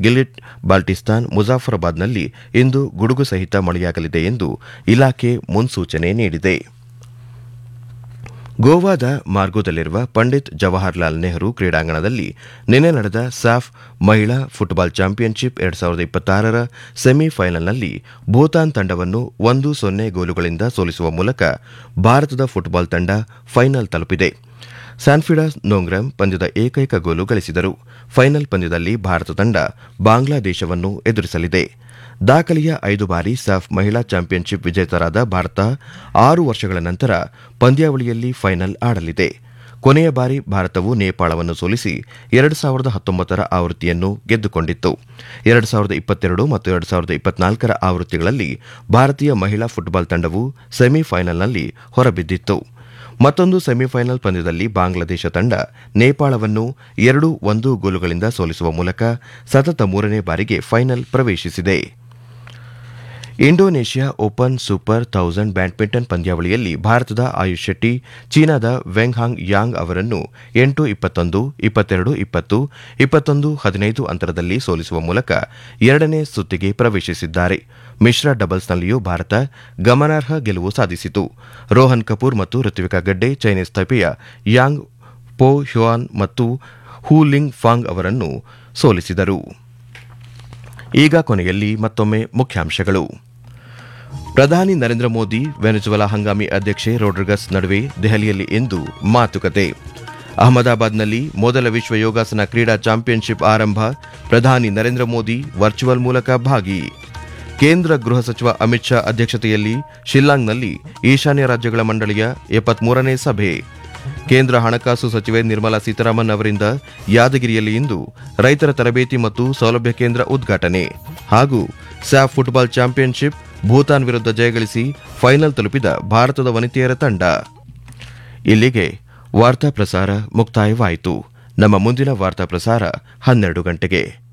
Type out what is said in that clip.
ಗಿಲಿಟ್ ಬಾಲ್ಟಿಸ್ತಾನ್ ಮುಜಾಫರಾಬಾದ್ನಲ್ಲಿ ಇಂದು ಗುಡುಗು ಸಹಿತ ಮಳೆಯಾಗಲಿದೆ ಎಂದು ಇಲಾಖೆ ಮುನ್ಸೂಚನೆ ನೀಡಿದೆ ಗೋವಾದ ಮಾರ್ಗೋದಲ್ಲಿರುವ ಪಂಡಿತ್ ಜವಾಹರ್ಲಾಲ್ ನೆಹರು ಕ್ರೀಡಾಂಗಣದಲ್ಲಿ ನಿನ್ನೆ ನಡೆದ ಸಾಫ್ ಮಹಿಳಾ ಫುಟ್ಬಾಲ್ ಚಾಂಪಿಯನ್ಶಿಪ್ ಎರಡ್ ಸಾವಿರದ ಇಪ್ಪತ್ತಾರರ ಸೆಮಿಫೈನಲ್ನಲ್ಲಿ ಭೂತಾನ್ ತಂಡವನ್ನು ಒಂದು ಸೊನ್ನೆ ಗೋಲುಗಳಿಂದ ಸೋಲಿಸುವ ಮೂಲಕ ಭಾರತದ ಫುಟ್ಬಾಲ್ ತಂಡ ಫೈನಲ್ ತಲುಪಿದೆ ಸ್ಯಾನ್ಫಿಡಾಸ್ ನೋಂಗ್ರಮ್ ಪಂದ್ಯದ ಏಕೈಕ ಗೋಲು ಗಳಿಸಿದರು ಫೈನಲ್ ಪಂದ್ಯದಲ್ಲಿ ಭಾರತ ತಂಡ ಬಾಂಗ್ಲಾದೇಶವನ್ನು ಎದುರಿಸಲಿದೆ ದಾಖಲೆಯ ಐದು ಬಾರಿ ಸಾಫ್ ಮಹಿಳಾ ಚಾಂಪಿಯನ್ಶಿಪ್ ವಿಜೇತರಾದ ಭಾರತ ಆರು ವರ್ಷಗಳ ನಂತರ ಪಂದ್ಯಾವಳಿಯಲ್ಲಿ ಫೈನಲ್ ಆಡಲಿದೆ ಕೊನೆಯ ಬಾರಿ ಭಾರತವು ನೇಪಾಳವನ್ನು ಸೋಲಿಸಿ ಎರಡು ಸಾವಿರದ ಹತ್ತೊಂಬತ್ತರ ಆವೃತ್ತಿಯನ್ನು ಗೆದ್ದುಕೊಂಡಿತ್ತು ಎರಡು ಸಾವಿರದ ಇಪ್ಪತ್ತೆರಡು ಮತ್ತು ಎರಡು ಸಾವಿರದ ಇಪ್ಪತ್ನಾಲ್ಕರ ಆವೃತ್ತಿಗಳಲ್ಲಿ ಭಾರತೀಯ ಮಹಿಳಾ ಫುಟ್ಬಾಲ್ ತಂಡವು ಸೆಮಿಫೈನಲ್ನಲ್ಲಿ ಹೊರಬಿದ್ದಿತ್ತು ಮತ್ತೊಂದು ಸೆಮಿಫೈನಲ್ ಪಂದ್ಯದಲ್ಲಿ ಬಾಂಗ್ಲಾದೇಶ ತಂಡ ನೇಪಾಳವನ್ನು ಎರಡು ಒಂದು ಗೋಲುಗಳಿಂದ ಸೋಲಿಸುವ ಮೂಲಕ ಸತತ ಮೂರನೇ ಬಾರಿಗೆ ಫೈನಲ್ ಪ್ರವೇಶಿಸಿದೆ Indonesia open super thousand badminton ಪಂದ್ಯಾವಳಿಯಲ್ಲಿ ಭಾರತದ ಆಯುಷ್ ಶೆಟ್ಟಿ ಚೀನಾದ ವೆಂಗ್ ಹಾಂಗ್ ಯಾಂಗ್ ಅವರನ್ನು ಎಂಟು ಇಪ್ಪತ್ತೊಂದು ಇಪ್ಪತ್ತೆರಡು ಇಪ್ಪತ್ತು ಇಪ್ಪತ್ತೊಂದು ಹದಿನೈದು ಅಂತರದಲ್ಲಿ ಸೋಲಿಸುವ ಮೂಲಕ ಎರಡನೇ ಸುತ್ತಿಗೆ ಪ್ರವೇಶಿಸಿದ್ದಾರೆ ಮಿಶ್ರ ಡಬಲ್ಸ್ನಲ್ಲಿಯೂ ಭಾರತ ಗಮನಾರ್ಹ ಗೆಲುವು ಸಾಧಿಸಿತು ರೋಹನ್ ಕಪೂರ್ ಮತ್ತು ಋತ್ವಿಕಾ ಗಡ್ಡೆ ಚೈನೀಸ್ ತೈಪೆಯ ಯಾಂಗ್ ಪೋ ಹ್ಯುಯಾನ್ ಮತ್ತು ಹೂ ಲಿಂಗ್ ಫಾಂಗ್ ಅವರನ್ನು ಸೋಲಿಸಿದರು ಈಗ ಕೊನೆಯಲ್ಲಿ ಮತ್ತೊಮ್ಮೆ ಮುಖ್ಯಾಂಶಗಳು ಪ್ರಧಾನಿ ನರೇಂದ್ರ ಮೋದಿ ವೆನೆಜುವೆಲಾ ಹಂಗಾಮಿ ಅಧ್ಯಕ್ಷೆ ರೋಡ್ರಿಗಸ್ ನಡುವೆ ದೆಹಲಿಯಲ್ಲಿ ಇಂದು ಮಾತುಕತೆ ಅಹಮದಾಬಾದ್ನಲ್ಲಿ ಮೊದಲ ವಿಶ್ವ ಯೋಗಾಸನ ಕ್ರೀಡಾ ಚಾಂಪಿಯನ್ಶಿಪ್ ಆರಂಭ ಪ್ರಧಾನಿ ನರೇಂದ್ರ ಮೋದಿ ವರ್ಚುವಲ್ ಮೂಲಕ ಭಾಗಿ ಕೇಂದ್ರ ಗೃಹ ಸಚಿವ ಅಮಿತ್ ಶಾ ಅಧ್ಯಕ್ಷತೆಯಲ್ಲಿ ಶಿಲ್ಲಾಂಗ್ನಲ್ಲಿ ಈಶಾನ್ಯ ರಾಜ್ಯಗಳ ಮಂಡಳಿಯ ಎಪ್ಪತ್ಮೂರನೇ ಸಭೆ ಕೇಂದ್ರ ಹಣಕಾಸು ಸಚಿವೆ ನಿರ್ಮಲಾ ಸೀತಾರಾಮನ್ ಅವರಿಂದ ಯಾದಗಿರಿಯಲ್ಲಿ ಇಂದು ರೈತರ ತರಬೇತಿ ಮತ್ತು ಸೌಲಭ್ಯ ಕೇಂದ್ರ ಉದ್ಘಾಟನೆ ಹಾಗೂ ಸ್ಯಾಫ್ ಫುಟ್ಬಾಲ್ ಚಾಂಪಿಯನ್ಶಿಪ್ ಭೂತಾನ್ ವಿರುದ್ಧ ಜಯಗಳಿಸಿ ಫೈನಲ್ ತಲುಪಿದ ಭಾರತದ ವನಿತೆಯರ ತಂಡ ಇಲ್ಲಿಗೆ ವಾರ್ತಾ ಪ್ರಸಾರ ಮುಕ್ತಾಯವಾಯಿತು ನಮ್ಮ ಮುಂದಿನ ವಾರ್ತಾ ಪ್ರಸಾರ ಹನ್ನೆರಡು ಗಂಟೆಗೆ